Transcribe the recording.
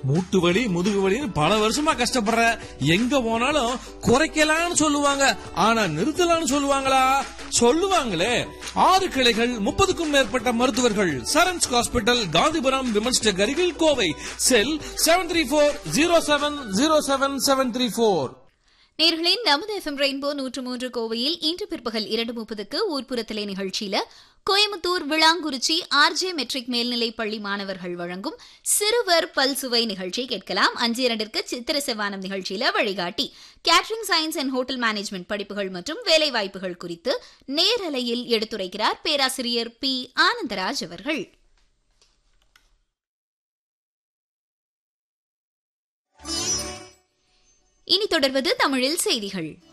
மூட்டு வலி முதுகு வலின்னு பல வருஷமா கஷ்டப்படுற எங்க போனாலும் குறைக்கலாம்னு சொல்லுவாங்க ஆனா நிறுத்தலாம்னு சொல்லுவாங்களா சொல்லுவாங்களே ஆறு கிளைகள் முப்பதுக்கும் மேற்பட்ட மருத்துவர்கள் Sarans hospital Gandhipuram women's tech அருகில் Kovai cell seven three four zero seven zero seven seven three four நேர்களின் நமது எஃப்எம் ரெயின்போ நூற்று மூன்று கோவையில் இன்று பிற்பகல் இரண்டு முப்பதுக்கு ஊர்ப்புறத்தலை நிகழ்ச்சியில கோயம்புத்தூர் விளாங்குறிச்சி ஆர்ஜே மெட்ரிக் மேல்நிலைப் பள்ளி மாணவர்கள் வழங்கும் சிறுவர் பல்சுவை நிகழ்ச்சி கேட்கலாம் அஞ்சு இரண்டிற்கு சித்திர செவ்வானம் நிகழ்ச்சியில வழிகாட்டி catering science and hotel management படிப்புகள் மற்றும் வேலைவாய்ப்புகள் குறித்து நேரலையில் எடுத்துரைக்கிறார் பேராசிரியர் பி ஆனந்தராஜ் அவர்கள் இனி தொடர்வது தமிழில் செய்திகள்